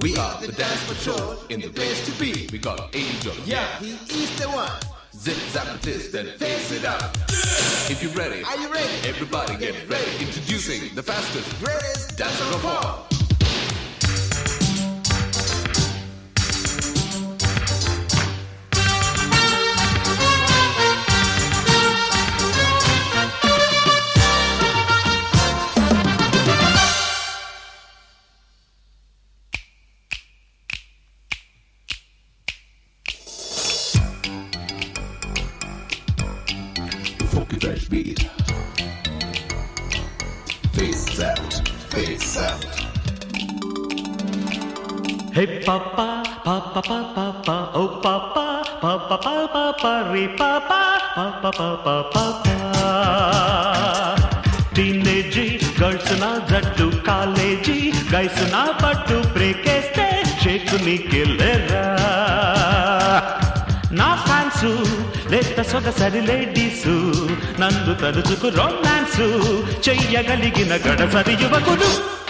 We are the dance patrol in the place to be. We got Angel. Yeah, he is the one. Zip zap and twist and face it up. If you're ready, Are you ready? everybody get ready. Introducing the fastest Greatest dancer of all. Funky fresh beat. Face out, face out. Hey papa, papa, papa, papa, oh papa, papa, papa, papa, re papa, papa, papa, papa. Teenage girls నా జట్టు college guys నా పట్టు బ్రేకేస్తే షేక్ నీకెళ్ళరా నా fans లేత సొగసరి ladies నన్ను తలుచుకు romance చెయ్యగలిగిన గడసరి యువకులు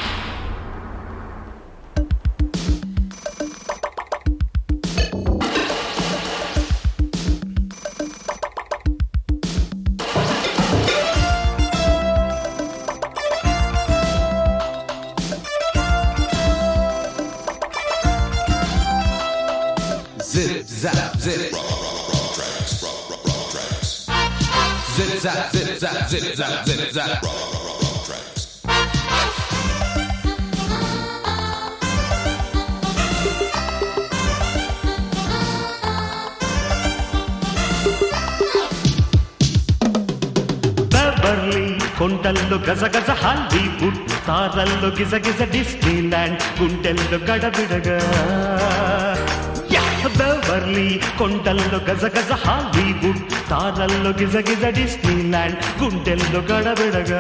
Zip zap zip. Zip zap zip zap zip zap zip zap. Beverly కొండల్లో గజగజ హాలీవుడ్ తారల్లో గిజగిజ డిస్నీల్యాండ్ గుండెల్లో గడబిడగా యా! బెవర్లీ కొండల్లో గజగజ హాలీవుడ్ తారల్లో గిజగిజ డిస్నీల్యాండ్ గుండెల్లో గడబిడగా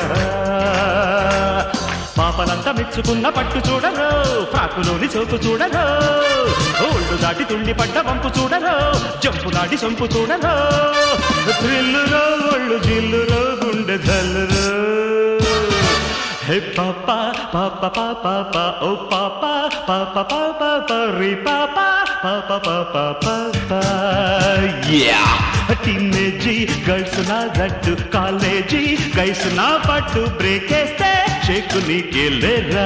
పాపలంతా మెచ్చుకున్న పట్టు చూడరు ఫ్రాకులోని సోకు చూడరు ఓల్డ్ దాటి తుండి పడ్డ వంపు చూడరు జంపు నాటి సొంపు చూడరు థ్రిల్లురో ఒళ్ళు జిల్లురో గుండె జల్లురో హే పాప పాప పాప పా ఓ పాప పాప పాప పరి పాప పాప పాప పాప యా టీనేజీ గర్ల్స్ నా జట్టు కాలేజీ గైస్ నా పట్టు బ్రేక్ వేస్తే షేక్ నీకెళ్ళరా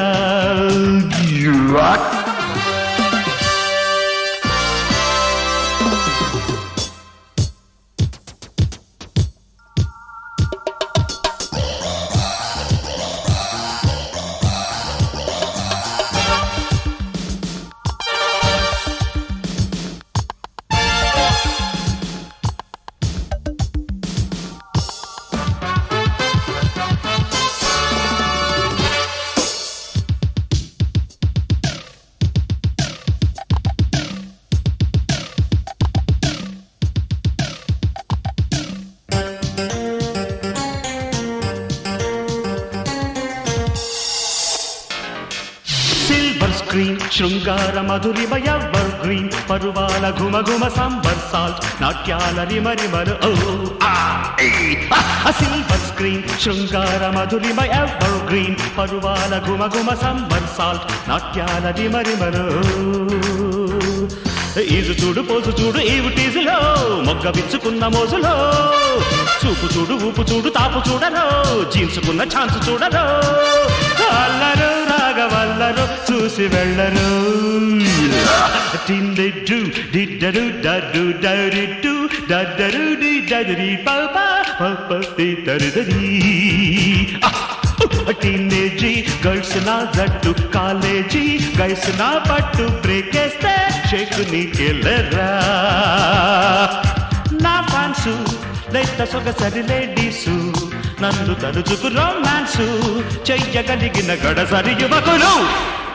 సిల్వర్ స్క్రీన్ శృంగార మధురిమ ఎవర్ గ్రీన్ పరువాల ఘుమ ఘుమ సాంబర్ సాల్ట్ నాట్యాల రిమరిమలు ఓ ఆ ఏ, ఆ సిల్వర్ స్క్రీన్ శృంగార మధురిమ ఎవర్ గ్రీన్ పరువాల ఘుమ ఘుమ సాంబర్ సాల్ట్ నాట్యాల రిమరిమలు ఈజు చూడు పోసు చూడు ఈవు టీజులో మొగ్గ విచ్చుకున్న మోజులో చూపు చూడు ఊపు చూడు తాపు చూడరు జీన్సుకున్న ఛాన్స్ చూడరు అల్లరు రాగవల్లరు చూసి వెళ్ళరు టిందెడ్డు డిడ్డరు డడ్డు డరిడ్డు డడ్డరు డి డదరి పాప పప్ప తరుదరి టీనేజీ గర్ల్స్ నా జట్టు కాలేజీ గైస్ నా పట్టు బ్రేక్ వేస్తే షేక్ నీకెళ్ళరా నా ఫ్యాన్సు లేత సొగసరి లేడీసు నన్ను తలుచుకు రొమాన్సు చెయ్యగలిగిన గడసరి యువకులు